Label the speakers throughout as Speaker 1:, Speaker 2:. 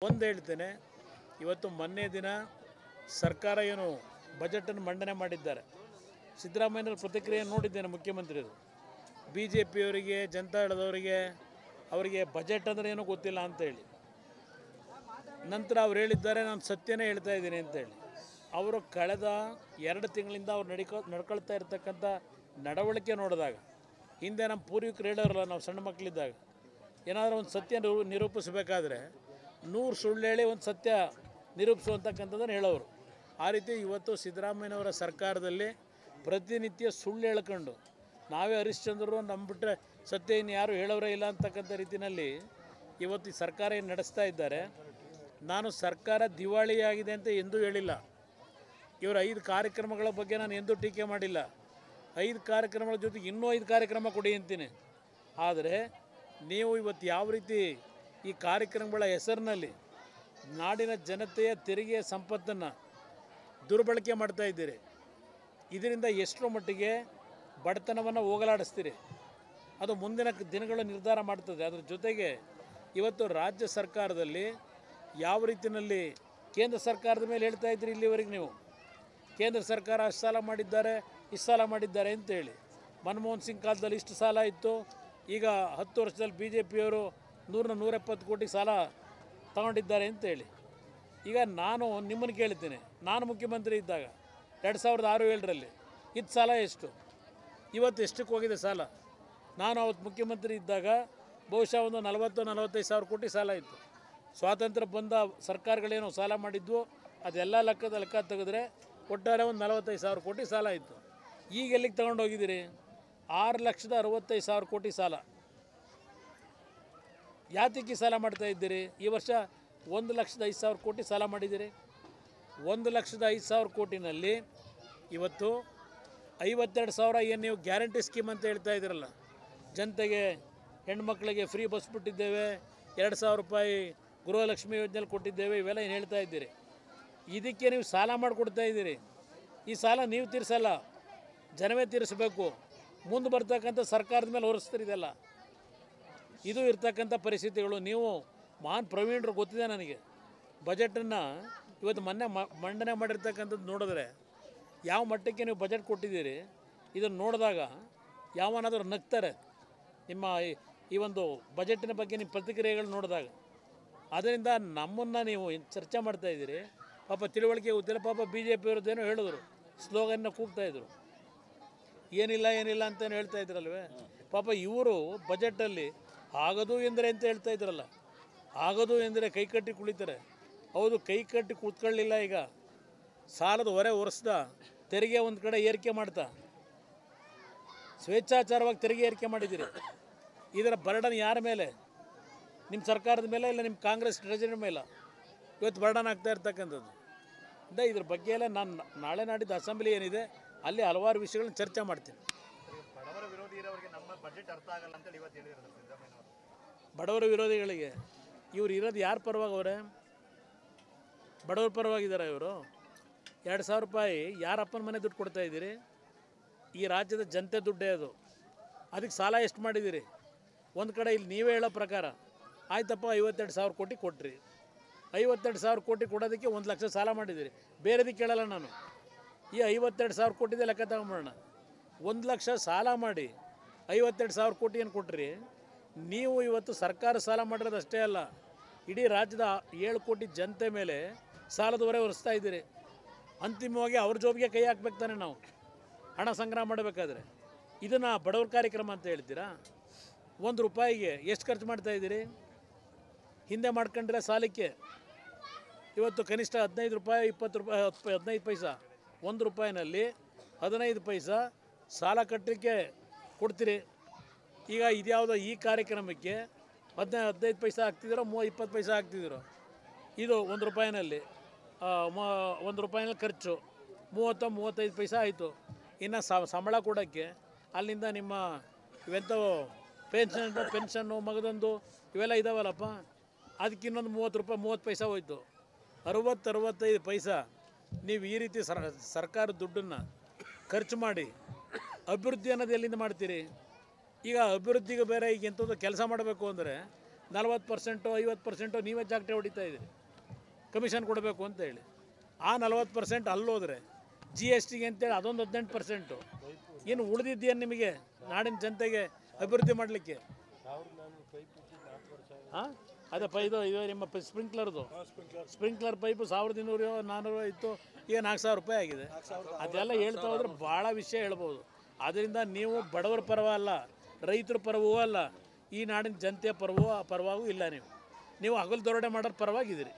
Speaker 1: ಒಂದು ಹೇಳ್ತೇನೆ ಇವತ್ತು ಮೊನ್ನೆ ದಿನ ಸರ್ಕಾರ ಏನು ಬಜೆಟನ್ನು ಮಂಡನೆ ಮಾಡಿದ್ದಾರೆ ಸಿದ್ದರಾಮಯ್ಯನವರ ಪ್ರತಿಕ್ರಿಯೆ ನೋಡಿದ್ದೇನೆ ಮುಖ್ಯಮಂತ್ರಿಯರು ಬಿ ಜೆ ಪಿಯವರಿಗೆ ಜನತಾ ದಳದವರಿಗೆ ಅವರಿಗೆ ಬಜೆಟ್ ಅಂದರೆ ಏನೂ ಗೊತ್ತಿಲ್ಲ ಅಂತೇಳಿ ನಂತರ ಅವ್ರು ಹೇಳಿದ್ದಾರೆ ನಾನು ಸತ್ಯನೇ ಹೇಳ್ತಾ ಇದ್ದೀನಿ ಅಂತೇಳಿ ಅವರು ಕಳೆದ ಎರಡು ತಿಂಗಳಿಂದ ಅವ್ರು ನಡಿಕೊ ನಡ್ಕೊಳ್ತಾ ಇರ್ತಕ್ಕಂಥ ನಡವಳಿಕೆ ನೋಡಿದಾಗ ಹಿಂದೆ ನಮ್ಮ ಪೂರ್ವಿಕರು ಹೇಳೋರಲ್ಲ ನಾವು ಸಣ್ಣ ಮಕ್ಕಳಿದ್ದಾಗ ಏನಾದರೂ ಒಂದು ಸತ್ಯ ನಿರೂ ನಿರೂಪಿಸಬೇಕಾದ್ರೆ ನೂರು ಸುಳ್ಳು ಹೇಳಿ ಒಂದು ಸತ್ಯ ನಿರೂಪಿಸುವಂತಕ್ಕಂಥದ್ದನ್ನು ಹೇಳೋರು ಆ ರೀತಿ ಇವತ್ತು ಸಿದ್ದರಾಮಯ್ಯನವರ ಸರ್ಕಾರದಲ್ಲಿ ಪ್ರತಿನಿತ್ಯ ಸುಳ್ಳು ಹೇಳ್ಕೊಂಡು ನಾವೇ ಹರಿಶ್ಚಂದ್ರರು ನಂಬಿಟ್ರೆ ಸತ್ಯ ಇನ್ನು ಯಾರು ಹೇಳೋರೇ ಇಲ್ಲ ಅಂತಕ್ಕಂಥ ರೀತಿಯಲ್ಲಿ ಇವತ್ತು ಈ ಸರ್ಕಾರ ಏನು ನಡೆಸ್ತಾ ಇದ್ದಾರೆ ನಾನು ಸರ್ಕಾರ ದಿವಾಳಿಯಾಗಿದೆ ಅಂತ ಎಂದೂ ಹೇಳಿಲ್ಲ ಇವರ ಐದು ಕಾರ್ಯಕ್ರಮಗಳ ಬಗ್ಗೆ ನಾನು ಎಂದೂ ಟೀಕೆ ಮಾಡಿಲ್ಲ ಐದು ಕಾರ್ಯಕ್ರಮಗಳ ಜೊತೆಗೆ ಇನ್ನೂ ಐದು ಕಾರ್ಯಕ್ರಮ ಕೊಡಿ ಅಂತೀನಿ ಆದರೆ ನೀವು ಇವತ್ತು ಯಾವ ರೀತಿ ಈ ಕಾರ್ಯಕ್ರಮಗಳ ಹೆಸರಿನಲ್ಲಿ ನಾಡಿನ ಜನತೆಯ ತೆರಿಗೆಯ ಸಂಪತ್ತನ್ನು ದುರ್ಬಳಕೆ ಮಾಡ್ತಾ ಇದ್ದೀರಿ ಇದರಿಂದ ಎಷ್ಟರ ಮಟ್ಟಿಗೆ ಬಡತನವನ್ನು ಹೋಗಲಾಡಿಸ್ತೀರಿ ಅದು ಮುಂದಿನ ಕ- ದಿನಗಳ ನಿರ್ಧಾರ ಮಾಡ್ತದೆ ಅದ್ರ ಜೊತೆಗೆ ಇವತ್ತು ರಾಜ್ಯ ಸರ್ಕಾರದಲ್ಲಿ ಯಾವ ರೀತಿಯಲ್ಲಿ ಕೇಂದ್ರ ಸರ್ಕಾರದ ಮೇಲೆ ಹೇಳ್ತಾ ಇದ್ರಿ ಇಲ್ಲಿವರೆಗೆ ನೀವು ಕೇಂದ್ರ ಸರ್ಕಾರ ಅಷ್ಟು ಸಾಲ ಮಾಡಿದ್ದಾರೆ ಇಷ್ಟು ಸಾಲ ಮಾಡಿದ್ದಾರೆ ಅಂತೇಳಿ ಮನಮೋಹನ್ ಸಿಂಗ್ ಕಾಲದಲ್ಲಿ ಇಷ್ಟು ಸಾಲ ಇತ್ತು ಈಗ ಹತ್ತು ವರ್ಷದಲ್ಲಿ ಬಿ ಜೆ ಪಿಯವರು ನೂರನ್ನ ನೂರೆಪ್ಪತ್ತು ಕೋಟಿ ಸಾಲ ತಗೊಂಡಿದ್ದಾರೆ ಅಂತೇಳಿ ಈಗ ನಾನು ನಿಮ್ಮನ್ನು ಕೇಳ್ತೀನಿ ನಾನು ಮುಖ್ಯಮಂತ್ರಿ ಇದ್ದಾಗ ಎರಡು ಸಾವಿರದ ಆರು ಏಳರಲ್ಲಿ ಇದು ಸಾಲ ಎಷ್ಟು ಇವತ್ತು ಎಷ್ಟಕ್ಕೆ ಹೋಗಿದೆ ಸಾಲ ನಾನು ಅವತ್ತು ಮುಖ್ಯಮಂತ್ರಿ ಇದ್ದಾಗ ಬಹುಶಃ ಒಂದು ನಲವತ್ತು ನಲವತ್ತೈದು ಸಾವಿರ ಕೋಟಿ ಸಾಲ ಇತ್ತು ಸ್ವಾತಂತ್ರ್ಯ ಬಂದ ಸರ್ಕಾರಗಳೇನು ಸಾಲ ಮಾಡಿದ್ವು ಅದೆಲ್ಲ ಲೆಕ್ಕದ ಲೆಕ್ಕ ತೆಗೆದ್ರೆ ಒಟ್ಟಾರೆ ಒಂದು ನಲವತ್ತೈದು ಸಾವಿರ ಕೋಟಿ ಸಾಲ ಇತ್ತು ಈಗ ಎಲ್ಲಿಗೆ ತಗೊಂಡು ಹೋಗಿದ್ದೀರಿ ಆರು ಲಕ್ಷದ ಅರವತ್ತೈದು ಸಾವಿರ ಕೋಟಿ ಸಾಲ ಯಾತಕ್ಕೆ ಸಾಲ ಮಾಡ್ತಾ ಇದ್ದೀರಿ ಈ ವರ್ಷ ಒಂದು ಲಕ್ಷದ ಐದು ಸಾವಿರ ಕೋಟಿ ಸಾಲ ಮಾಡಿದ್ದೀರಿ ಒಂದು ಲಕ್ಷದ ಐದು ಸಾವಿರ ಕೋಟಿನಲ್ಲಿ ಇವತ್ತು ಐವತ್ತೆರಡು ಸಾವಿರ ಏನು ನೀವು ಗ್ಯಾರಂಟಿ ಸ್ಕೀಮ್ ಅಂತ ಹೇಳ್ತಾ ಇದ್ದೀರಲ್ಲ ಜನತೆಗೆ ಹೆಣ್ಮಕ್ಳಿಗೆ ಫ್ರೀ ಬಸ್ ಬಿಟ್ಟಿದ್ದೇವೆ ಎರಡು ಸಾವಿರ ರೂಪಾಯಿ ಗೃಹಲಕ್ಷ್ಮಿ ಯೋಜನೆಯಲ್ಲಿ ಕೊಟ್ಟಿದ್ದೇವೆ ಇವೆಲ್ಲ ಏನು ಹೇಳ್ತಾ ಇದ್ದೀರಿ ಇದಕ್ಕೆ ನೀವು ಸಾಲ ಮಾಡಿಕೊಡ್ತಾ ಇದ್ದೀರಿ ಈ ಸಾಲ ನೀವು ತೀರಿಸಲ್ಲ ಜನವೇ ತೀರಿಸಬೇಕು ಮುಂದೆ ಬರ್ತಕ್ಕಂಥ ಸರ್ಕಾರದ ಮೇಲೆ ಹೊರಿಸ್ತೀರಿ ಇದೆಲ್ಲ ಇದು ಇರ್ತಕ್ಕಂಥ ಪರಿಸ್ಥಿತಿಗಳು ನೀವು ಮಹಾನ್ ಪ್ರವೀಣರು ಗೊತ್ತಿದೆ ನನಗೆ ಬಜೆಟನ್ನು ಇವತ್ತು ಮೊನ್ನೆ ಮ- ಮಂಡನೆ ಮಾಡಿರ್ತಕ್ಕಂಥದ್ದು ನೋಡಿದ್ರೆ ಯಾವ ಮಟ್ಟಕ್ಕೆ ನೀವು ಬಜೆಟ್ ಕೊಟ್ಟಿದ್ದೀರಿ ಇದನ್ನು ನೋಡಿದಾಗ ಯಾವನಾದರೂ ನಗ್ತಾರೆ ನಿಮ್ಮ ಈ- ಈ ಒಂದು ಬಜೆಟಿನ ಬಗ್ಗೆ ನಿಮ್ಮ ಪ್ರತಿಕ್ರಿಯೆಗಳು ನೋಡಿದಾಗ ಅದರಿಂದ ನಮ್ಮನ್ನು ನೀವು ಏನ್ ಚರ್ಚೆ ಮಾಡ್ತಾ ಇದ್ದೀರಿ ಪಾಪ ತಿಳುವಳಿಕೆ ಗೊತ್ತಿಲ್ಲ ಪಾಪ ಬಿ ಜೆ ಪಿಯವ್ರದ್ದೇನೋ ಹೇಳಿದ್ರು ಸ್ಲೋಗನ್ನ ಕೂಗ್ತಾಯಿದ್ರು ಏನಿಲ್ಲ ಏನಿಲ್ಲ ಅಂತೇನು ಹೇಳ್ತಾ ಇದ್ರಲ್ವೇ ಪಾಪ ಇವರು ಬಜೆಟಲ್ಲಿ ಆಗದು ಎಂದರೆ ಅಂತ ಹೇಳ್ತಾ ಇದ್ರಲ್ಲ ಆಗದು ಎಂದರೆ ಕೈ ಕಟ್ಟಿ ಕುಳಿತಾರೆ ಹೌದು ಕೈ ಕಟ್ಟಿ ಕೂತ್ಕೊಳ್ಳಿಲ್ಲ ಈಗ ಸಾಲದ ಹೊರೆ ಹೊರಿಸ್ದ ತೆರಿಗೆ ಒಂದು ಕಡೆ ಏರಿಕೆ ಮಾಡ್ತಾ ಸ್ವೇಚ್ಛಾಚಾರವಾಗಿ ತೆರಿಗೆ ಏರಿಕೆ ಮಾಡಿದ್ದೀರಿ ಇದರ ಬರ್ಡನ್ ಯಾರ ಮೇಲೆ ನಿಮ್ಮ ಸರ್ಕಾರದ ಮೇಲೆ ಇಲ್ಲ ನಿಮ್ಮ ಕಾಂಗ್ರೆಸ್ ಟ್ರೆಜರಿ ಮೇಲೆ ಇವತ್ತು ಬರ್ಡನ್ ಆಗ್ತಾ ಇರ್ತಕ್ಕಂಥದ್ದು ಇಂದ ಇದ್ರ ಬಗ್ಗೆ ಎಲ್ಲ ನಾನು ನಾಳೆ ನಾಡಿದ್ದು ಅಸೆಂಬ್ಲಿ ಏನಿದೆ ಅಲ್ಲಿ ಹಲವಾರು ವಿಷಯಗಳನ್ನ ಚರ್ಚೆ ಮಾಡ್ತೀನಿ
Speaker 2: ಬಡವರ ವಿರೋಧಿ ಇರೋರಿಗೆ ನಮ್ಮ ಬಜೆಟ್ ಅರ್ಥ ಆಗಲ್ಲ ಅಂತೇಳಿ ಇವತ್ತು ಹೇಳಿದ್ರು ಸಿದ್ದರಾಮಯ್ಯ ಅವರು
Speaker 1: ಬಡವರ ವಿರೋಧಿಗಳಿಗೆ ಇವ್ರು ಇರೋದು ಯಾರ ಪರವಾಗಿ ಅವರೇ ಬಡವರ ಪರವಾಗಿದ್ದಾರೆ ಇವರು ಎರಡು ಸಾವಿರ ರೂಪಾಯಿ ಯಾರ ಅಪ್ಪನ ಮನೆ ದುಡ್ಡು ಕೊಡ್ತಾ ಇದ್ದೀರಿ ಈ ರಾಜ್ಯದ ಜನತೆ ದುಡ್ಡೇ ಅದು ಅದಕ್ಕೆ ಸಾಲ ಎಷ್ಟು ಮಾಡಿದ್ದೀರಿ ಒಂದು ಕಡೆ ಇಲ್ಲಿ ನೀವೇ ಹೇಳೋ ಪ್ರಕಾರ ಆಯ್ತಪ್ಪ ಐವತ್ತೆರಡು ಸಾವಿರ ಕೋಟಿ ಕೊಟ್ರಿ ಐವತ್ತೆರಡು ಸಾವಿರ ಕೋಟಿ ಕೊಡೋದಕ್ಕೆ ಒಂದು ಲಕ್ಷ ಸಾಲ ಮಾಡಿದ್ದೀರಿ ಬೇರೆದಕ್ಕೆ ಕೇಳಲ್ಲ ನಾನು ಈ ಐವತ್ತೆರಡು ಸಾವಿರ ಕೋಟಿದೆ ಲೆಕ್ಕ ತಗೊಂಬಿಡೋಣ ಒಂದು ಲಕ್ಷ ಸಾಲ ಮಾಡಿ ಐವತ್ತೆರಡು ಸಾವಿರ ಕೋಟಿ ಏನು ಕೊಟ್ರಿ ನೀವು ಇವತ್ತು ಸರ್ಕಾರ ಸಾಲ ಮಾಡಿರೋದು ಅಷ್ಟೇ ಅಲ್ಲ ಇಡೀ ರಾಜ್ಯದ ಏಳು ಕೋಟಿ ಜನತೆ ಮೇಲೆ ಸಾಲದ ಹೊರೆ ಹೊರಿಸ್ತಾ ಇದ್ದೀರಿ ಅಂತಿಮವಾಗಿ ಅವ್ರ ಜೋಬಿಗೆ ಕೈ ಹಾಕ್ಬೇಕು ತಾನೆ ನಾವು ಹಣ ಸಂಗ್ರಹ ಮಾಡಬೇಕಾದ್ರೆ ಇದನ್ನು ಬಡವ್ರ ಕಾರ್ಯಕ್ರಮ ಅಂತ ಹೇಳ್ತೀರಾ ಒಂದು ರೂಪಾಯಿಗೆ ಎಷ್ಟು ಖರ್ಚು ಮಾಡ್ತಾ ಇದ್ದೀರಿ ಹಿಂದೆ ಮಾಡ್ಕೊಂಡ್ರೆ ಸಾಲಕ್ಕೆ ಇವತ್ತು ಕನಿಷ್ಠ ಹದಿನೈದು ರೂಪಾಯಿ ಇಪ್ಪತ್ತು ರೂಪಾಯಿ ಹತ್ತು ಹದಿನೈದು ಪೈಸಾ ಒಂದು ರೂಪಾಯಿನಲ್ಲಿ ಹದಿನೈದು ಪೈಸಾ ಸಾಲ ಕಟ್ಟಲಿಕ್ಕೆ ಕೊಡ್ತೀರಿ ಈಗ ಇದ್ಯಾವುದೋ ಈ ಕಾರ್ಯಕ್ರಮಕ್ಕೆ ಹದಿನೈದು ಹದಿನೈದು ಪೈಸಾ ಹಾಕ್ತಿದ್ದೀರೋ ಮೂವ ಇಪ್ಪತ್ತು ಪೈಸಾ ಹಾಕ್ತಿದ್ದೀರೋ ಇದು ಒಂದು ರೂಪಾಯಿನಲ್ಲಿ ಆ, ಮ- ಒಂದು ರೂಪಾಯಿನಲ್ಲಿ ಖರ್ಚು ಮೂವತ್ತು ಮೂವತ್ತೈದು ಪೈಸಾ ಆಯಿತು ಇನ್ನು ಸಂಬಳ ಕೊಡೋಕ್ಕೆ ಅಲ್ಲಿಂದ ನಿಮ್ಮ ಇವೆಂಥವು ಪೆನ್ಷನ್ ಪೆನ್ಷನ್ನು ಮಗದೊಂದು ಇವೆಲ್ಲ ಇದಾವಲ್ಲಪ್ಪ ಅದಕ್ಕೆ ಇನ್ನೊಂದು ಮೂವತ್ತು ರೂಪಾಯಿ ಮೂವತ್ತು ಪೈಸಾ ಹೋಯ್ತು ಅರುವತ್ತು ಅರುವತ್ತೈದು ಪೈಸಾ ನೀವು ಈ ರೀತಿ ಸರ್ ಸರ್ಕಾರ ದುಡ್ಡನ್ನು ಖರ್ಚು ಮಾಡಿ ಅಭಿವೃದ್ಧಿ ಅನ್ನೋದು ಎಲ್ಲಿಂದ ಮಾಡ್ತೀರಿ ಈಗ ಅಭಿವೃದ್ಧಿಗೆ ಬೇರೆ ಈಗ ಎಂಥದ್ದು ಕೆಲಸ ಮಾಡಬೇಕು ಅಂದರೆ ನಲ್ವತ್ತು ಪರ್ಸೆಂಟು ಐವತ್ತು ಪರ್ಸೆಂಟು ನೀವೇ ಜಾಗಟೆ ಹೊಡಿತಾ ಇದ್ದೀರಿ ಕಮಿಷನ್ ಕೊಡಬೇಕು ಅಂತ ಹೇಳಿ ಆ ನಲ್ವತ್ತು ಪರ್ಸೆಂಟ್ ಅಲ್ಲೋದ್ರೆ ಜಿ ಎಸ್ ಟಿಗೆ ಅಂತೇಳಿ ಅದೊಂದು ಹದಿನೆಂಟು ಪರ್ಸೆಂಟು ಇನ್ನು ಉಳಿದಿದ್ದೇನು ನಿಮಗೆ ನಾಡಿನ ಜನತೆಗೆ ಅಭಿವೃದ್ಧಿ ಮಾಡಲಿಕ್ಕೆ ಹಾಂ ಅದೇ ಪೈ ಇದು ಇದು ನಿಮ್ಮ ಪ- ಸ್ಪ್ರಿಂಕ್ಲರ್ದು ಸ್ಪ್ರಿಂಕ್ಲರ್ ಪೈಪು ಸಾವಿರದ ಇನ್ನೂರು ನಾನ್ನೂರು ಇತ್ತು ಈಗ ನಾಲ್ಕು ಸಾವಿರ ರೂಪಾಯಿ ಆಗಿದೆ ಅದೆಲ್ಲ ಹೇಳ್ತಾ ಹೋದ್ರೆ ಭಾಳ ವಿಷಯ ಹೇಳ್ಬೋದು ಅದರಿಂದ ನೀವು ಬಡವರ ಪರವ ಅಲ್ಲ ರೈತರ ಪರವೂ ಅಲ್ಲ ಈ ನಾಡಿನ ಜನತೆಯ ಪರವೂ ಪರವಾಗೂ ಇಲ್ಲ ನೀವು ನೀವು ಹಗಲು ದೊರಡೆ ಮಾಡೋರ ಪರವಾಗಿದ್ದೀರಿ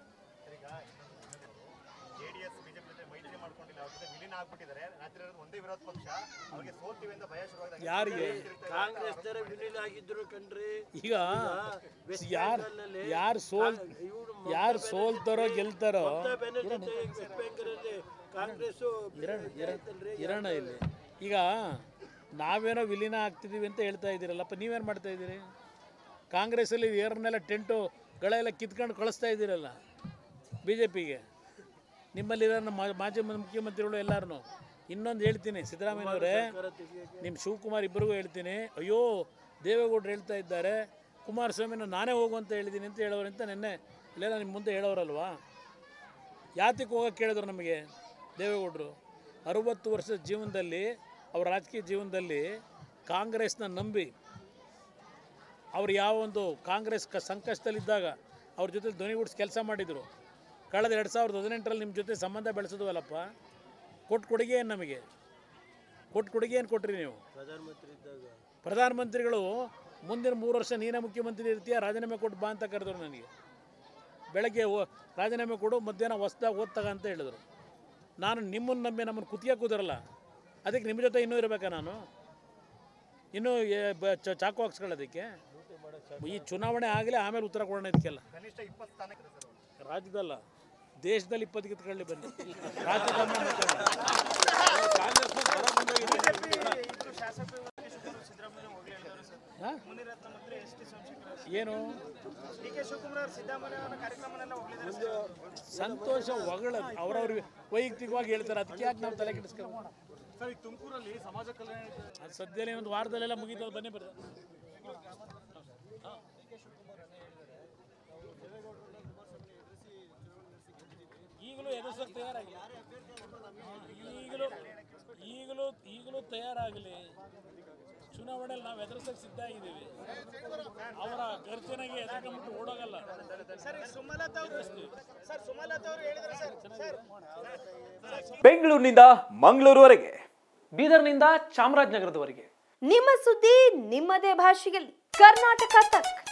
Speaker 2: ಜೆಡಿಎಸ್ ಬಿಜೆಪಿ ಜೊತೆ ಮೈತ್ರಿ ಮಾಡ್ಕೊಂಡಿಲ್ಲ ಅವ್ರ ಜೊತೆ ವಿಲೀನ ಆಗ್ಬಿಟ್ಟಿದ್ದಾರೆ ರಾಜ್ಯದ ಒಂದೇ ವಿರೋಧ ಪಕ್ಷ ಅವ್ರಿಗೆ ಸೋಲ್ತೀವಿ ಅಂತ ಭಯ ಶುರುವಾಗಿದೆ
Speaker 1: ಯಾರಿಗೆ
Speaker 3: ಕಾಂಗ್ರೆಸ್ ತರ ವಿಲೀನ ಆಗಿದ್ರು ಕಣ್ರಿ
Speaker 1: ಈಗ ಯಾರು ಯಾರು ಸೋಲ್ ಯಾರು ಸೋಲ್ತಾರೋ ಗೆಲ್ತಾರೋ
Speaker 3: ಮಮತಾ ಬ್ಯಾನರ್ಜಿ ಜೊತೆ ವೆಸ್ಟ್ ಬೆಂಗಾಲಲ್ಲಿ ಕಾಂಗ್ರೆಸ್
Speaker 1: ಇರೋಣ ಇಲ್ಲಿ ಈಗ ನಾವೇನೋ ವಿಲೀನ ಆಗ್ತಿದ್ದೀವಿ ಅಂತ ಹೇಳ್ತಾ ಇದ್ದೀರಲ್ಲಪ್ಪ ನೀವೇನು ಮಾಡ್ತಾ ಇದ್ದೀರಿ ಕಾಂಗ್ರೆಸ್ಸಲ್ಲಿ ಏರನ್ನೆಲ್ಲ ಟೆಂಟುಗಳೆಲ್ಲ ಕಿತ್ಕೊಂಡು ಕಳಿಸ್ತಾ ಇದ್ದೀರಲ್ಲ ಬಿ ಜೆ ಪಿಗೆ ನಿಮ್ಮಲ್ಲಿರೋ ನಮ್ಮ ಮಾಜಿ ಮುಖ್ಯಮಂತ್ರಿಗಳು ಎಲ್ಲರೂ ಇನ್ನೊಂದು ಹೇಳ್ತೀನಿ ಸಿದ್ದರಾಮಯ್ಯನವರೇ ನಿಮ್ಮ ಶಿವಕುಮಾರ್ ಇಬ್ಬರಿಗೂ ಹೇಳ್ತೀನಿ ಅಯ್ಯೋ ದೇವೇಗೌಡರು ಹೇಳ್ತಾ ಇದ್ದಾರೆ ಕುಮಾರಸ್ವಾಮಿನ ನಾನೇ ಹೋಗು ಅಂತ ಹೇಳಿದ್ದೀನಿ ಅಂತ ಹೇಳೋರಂತ ನಿನ್ನೆ ಇಲ್ಲೆಲ್ಲ ನಿಮ್ಮ ಮುಂದೆ ಹೇಳೋರಲ್ವಾ ಯಾತಕ್ಕೆ ಹೋಗಕ್ಕೆ ಕೇಳಿದ್ರು ನಮಗೆ ದೇವೇಗೌಡರು ಅರುವತ್ತು ವರ್ಷದ ಜೀವನದಲ್ಲಿ ಅವರ ರಾಜಕೀಯ ಜೀವನದಲ್ಲಿ ಕಾಂಗ್ರೆಸ್ನ ನಂಬಿ ಅವ್ರು ಯಾವ ಒಂದು ಕಾಂಗ್ರೆಸ್ ಕ ಸಂಕಷ್ಟದಲ್ಲಿದ್ದಾಗ ಅವ್ರ ಜೊತೆ ಧ್ವನಿಗೂಡಿಸಿ ಕೆಲಸ ಮಾಡಿದರು ಕಳೆದ ಎರಡು ಸಾವಿರದ ಹದಿನೆಂಟರಲ್ಲಿ ನಿಮ್ಮ ಜೊತೆ ಸಂಬಂಧ ಬೆಳೆಸಿದ್ವಲ್ಲಪ್ಪ ಕೊಟ್ಟು ಕೊಡುಗೆ ಏನು ನಮಗೆ ಕೊಟ್ಟು ಕೊಡುಗೆ ಏನು ಕೊಟ್ರಿ ನೀವು
Speaker 3: ಪ್ರಧಾನಮಂತ್ರಿ ಇದ್ದಾಗ
Speaker 1: ಪ್ರಧಾನಮಂತ್ರಿಗಳು ಮುಂದಿನ ಮೂರು ವರ್ಷ ನೀನೇ ಮುಖ್ಯಮಂತ್ರಿ ಇರ್ತೀಯ ರಾಜೀನಾಮೆ ಕೊಟ್ಟು ಬಾ ಅಂತ ಕರೆದ್ರು ನನಗೆ ಬೆಳಗ್ಗೆ ಓ- ರಾಜೀನಾಮೆ ಕೊಡು ಮಧ್ಯಾಹ್ನ ಹೊಸ್ದಾಗಿ ಓದ್ತಗ ಅಂತ ಹೇಳಿದ್ರು ನಾನು ನಿಮ್ಮನ್ನು ನಂಬಿ ನಮ್ಮನ್ನು ಕುತ್ತಿಗೆ ಕೂದಿರಲ್ಲ ಅದಕ್ಕೆ ನಿಮ್ಮ ಜೊತೆ ಇನ್ನೂ ಇರಬೇಕಾ ನಾನು ಇನ್ನೂ ಏ- ಬ- ಚ- ಚಾಕು ಹಾಕ್ಸ್ಕೊಳ್ಳೋದಕ್ಕೆ ಈ ಚುನಾವಣೆ ಆಗಲಿ ಆಮೇಲೆ ಉತ್ತರ ಕೊಡೋಣ ಇದಕ್ಕೆಲ್ಲ
Speaker 2: ಕನಿಷ್ಠ ಇಪ್ಪತ್ತು ಸ್ಥಾನ ಇದೆ ಸರ್ ಅವ್ರು.
Speaker 1: ರಾಜ್ಯದಲ್ಲ ದೇಶದಲ್ಲಿ ಇಪ್ಪತ್ತು ಕಿತ್ಕೊಳ್ಳಿ ಬನ್ನಿ ರಾಜ್ಯದ ಕಾಂಗ್ರೆಸ್ ಹಾ? ಏನು ಸಂತೋಷ ಹೊಗಳ ಅವ್ರವ್ರ ವೈಯಕ್ತಿಕವಾಗಿ ಹೇಳ್ತಾರೆ ಅದಕ್ಕೆ ಯಾಕೆ ನಾವು ತಲೆ ಕೆಡಿಸ್ಕೊಂಡು
Speaker 2: ಸರ್ ಈಗ ತುಮಕೂರಲ್ಲಿ ಸಮಾಜ ಕಲ್ಯಾಣ
Speaker 1: ಅದು ಸದ್ಯನೇ ಒಂದು ವಾರದಲ್ಲೆಲ್ಲ ಮುಗೀತದೆ ಬನ್ನಿ ಬರ್ತಾರೆ ಈಗಲೂ ಎದುರಿಸೋಕೆ ತಯಾರಾಗಿಲ್ಲ ಈಗಲೂ ಈಗಲೂ ಈಗಲೂ ತಯಾರಾಗಲಿ ಚುನಾವಣೆಯಲ್ಲಿ ನಾವು ಎದುರಿಸೋಕೆ ಸಿದ್ಧ ಆಗಿದ್ದೀವಿ ಅವರ ಖರ್ಚಿನಾಗೆ ಎದುರ್ಕೊಂಡ್ಬಿಟ್ಟು ಓಡೋಗಲ್ಲ
Speaker 4: ಬೆಂಗಳೂರಿನಿಂದ ಮಂಗಳೂರುವರೆಗೆ
Speaker 5: ಬೀದರ್ನಿಂದ ಚಾಮರಾಜನಗರದವರೆಗೆ
Speaker 6: ನಿಮ್ಮ ಸುದ್ದಿ ನಿಮ್ಮದೇ ಭಾಷೆಯಲ್ಲಿ ಕರ್ನಾಟಕ ತಕ್